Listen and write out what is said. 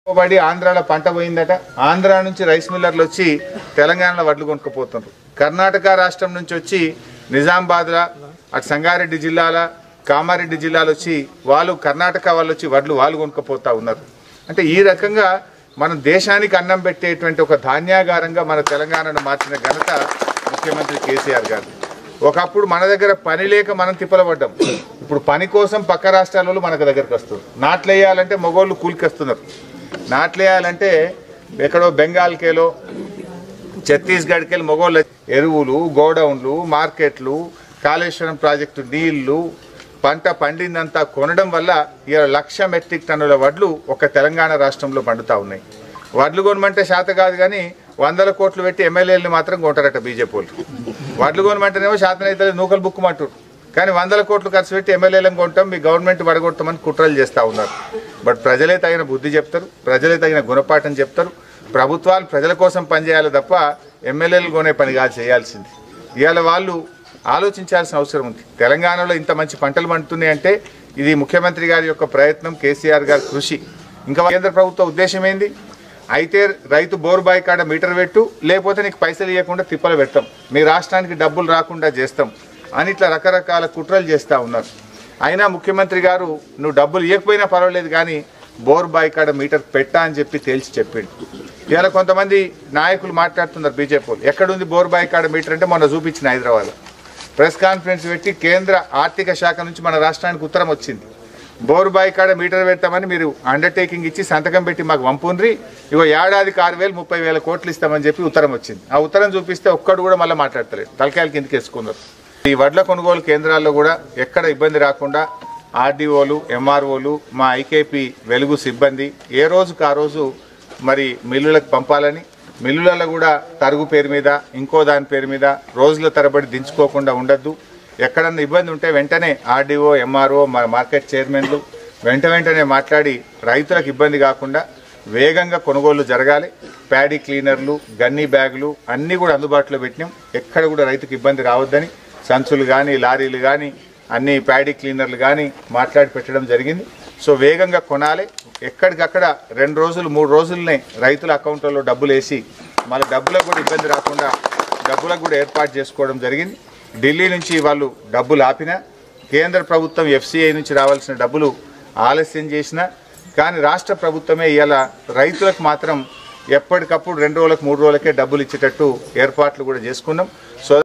పడి ఆంధ్రాలో పంట పోయిందట ఆంధ్ర నుంచి రైస్ మిల్లర్లు వచ్చి తెలంగాణలో వడ్లు కొనుక్కుపోతున్నారు కర్ణాటక రాష్ట్రం నుంచి వచ్చి నిజామాబాద్ల అటు సంగారెడ్డి జిల్లాల కామారెడ్డి జిల్లాలు వచ్చి వాళ్ళు కర్ణాటక వాళ్ళు వచ్చి వడ్లు వాళ్ళు కొనుక్కుపోతా ఉన్నారు అంటే ఈ రకంగా మనం దేశానికి అన్నం పెట్టేటువంటి ఒక ధాన్యాగారంగా మన తెలంగాణను మార్చిన ఘనత ముఖ్యమంత్రి కేసీఆర్ గారు ఒకప్పుడు మన దగ్గర పని లేక మనం తిప్పలపడ్డాం ఇప్పుడు పని కోసం పక్క రాష్ట్రాల వాళ్ళు మనకు దగ్గరకు వస్తారు నాట్లు వేయాలంటే మగోళ్ళు కూలికి వస్తున్నారు నాట్లు వేయాలంటే ఎక్కడో బెంగాల్కేలో ఛత్తీస్గఢ్కి వెళ్ళి మగోళ్ళ ఎరువులు గోడౌన్లు మార్కెట్లు కాళేశ్వరం ప్రాజెక్టు నీళ్లు పంట పండిందంతా కొనడం వల్ల ఇవాళ లక్ష మెట్రిక్ టన్నుల వడ్లు ఒక తెలంగాణ రాష్ట్రంలో పండుతా ఉన్నాయి వడ్లు కొనమంటే శాత కాదు కానీ వందల కోట్లు పెట్టి ఎమ్మెల్యేలని మాత్రం కొంటారట బీజేపీ వాళ్ళు వడ్లు కొనమంటేనేమో శాతనైతే నూకలు బుక్కుమంటారు కానీ వందల కోట్లు ఖర్చు పెట్టి ఎమ్మెల్యేలను కొంటాం మీ గవర్నమెంట్ పడగొట్టమని కుట్రలు చేస్తూ ఉన్నారు బట్ ప్రజలే తగిన బుద్ధి చెప్తారు ప్రజలే తగిన గుణపాఠం చెప్తారు ప్రభుత్వాలు ప్రజల కోసం పనిచేయాలి తప్ప ఎమ్మెల్యేలు కొనే పని కాదు చేయాల్సింది ఇవాళ వాళ్ళు ఆలోచించాల్సిన అవసరం ఉంది తెలంగాణలో ఇంత మంచి పంటలు పండుతున్నాయి అంటే ఇది ముఖ్యమంత్రి గారి యొక్క ప్రయత్నం కేసీఆర్ గారి కృషి ఇంకా కేంద్ర ప్రభుత్వ ఉద్దేశం ఏంది అయితే రైతు బోర్ బాయ్ కాడ మీటర్ పెట్టు లేకపోతే నీకు పైసలు ఇవ్వకుండా తిప్పలు పెడతాం మీ రాష్ట్రానికి డబ్బులు రాకుండా చేస్తాం అని ఇట్లా రకరకాల కుట్రలు చేస్తూ ఉన్నారు అయినా ముఖ్యమంత్రి గారు నువ్వు డబ్బులు ఇవ్వకపోయినా పర్వాలేదు కానీ బోర్ బాయ్ కాడ మీటర్ పెట్టా అని చెప్పి తేల్చి చెప్పిండు ఇవాళ కొంతమంది నాయకులు మాట్లాడుతున్నారు బీజేపీ వాళ్ళు ఎక్కడుంది బోర్ బాయ్ కాడ మీటర్ అంటే మొన్న చూపించిన హైదరాబాద్ ప్రెస్ కాన్ఫరెన్స్ పెట్టి కేంద్ర ఆర్థిక శాఖ నుంచి మన రాష్ట్రానికి ఉత్తరం వచ్చింది బోరు బాయ్ కాడ మీటర్ పెడతామని మీరు అండర్టేకింగ్ ఇచ్చి సంతకం పెట్టి మాకు పంపుండ్రి ఇగో ఏడాదికి ఆరు వేలు ముప్పై వేల కోట్లు ఇస్తామని చెప్పి ఉత్తరం వచ్చింది ఆ ఉత్తరం చూపిస్తే ఒక్కడు కూడా మళ్ళీ మాట్లాడతలేదు తలకాయల కిందకి వేసుకున్నారు ఈ వడ్ల కొనుగోలు కేంద్రాల్లో కూడా ఎక్కడ ఇబ్బంది రాకుండా ఆర్డీఓలు ఎంఆర్ఓలు మా ఐకేపీ వెలుగు సిబ్బంది ఏ రోజుకు ఆ రోజు మరి మిల్లులకు పంపాలని మిల్లులలో కూడా తరుగు పేరు మీద ఇంకో దాని పేరు మీద రోజుల తరబడి దించుకోకుండా ఉండద్దు ఎక్కడన్నా ఇబ్బంది ఉంటే వెంటనే ఆర్డీఓ ఎంఆర్ఓ మార్కెట్ చైర్మన్లు వెంట వెంటనే మాట్లాడి రైతులకు ఇబ్బంది కాకుండా వేగంగా కొనుగోళ్లు జరగాలి ప్యాడీ క్లీనర్లు గన్నీ బ్యాగులు అన్నీ కూడా అందుబాటులో పెట్టినాం ఎక్కడ కూడా రైతుకు ఇబ్బంది రావద్దని సంచులు కానీ లారీలు కానీ అన్ని ప్యాడీ క్లీనర్లు కానీ మాట్లాడి పెట్టడం జరిగింది సో వేగంగా కొనాలి ఎక్కడికక్కడ రెండు రోజులు మూడు రోజులనే రైతుల అకౌంట్లలో డబ్బులు వేసి మళ్ళీ డబ్బులకు కూడా ఇబ్బంది రాకుండా డబ్బులకు కూడా ఏర్పాటు చేసుకోవడం జరిగింది ఢిల్లీ నుంచి వాళ్ళు డబ్బులు ఆపినా కేంద్ర ప్రభుత్వం ఎఫ్సిఐ నుంచి రావాల్సిన డబ్బులు ఆలస్యం చేసినా కానీ రాష్ట్ర ప్రభుత్వమే ఇవాళ రైతులకు మాత్రం ఎప్పటికప్పుడు రెండు రోజులకు మూడు రోజులకే డబ్బులు ఇచ్చేటట్టు ఏర్పాట్లు కూడా చేసుకున్నాం సో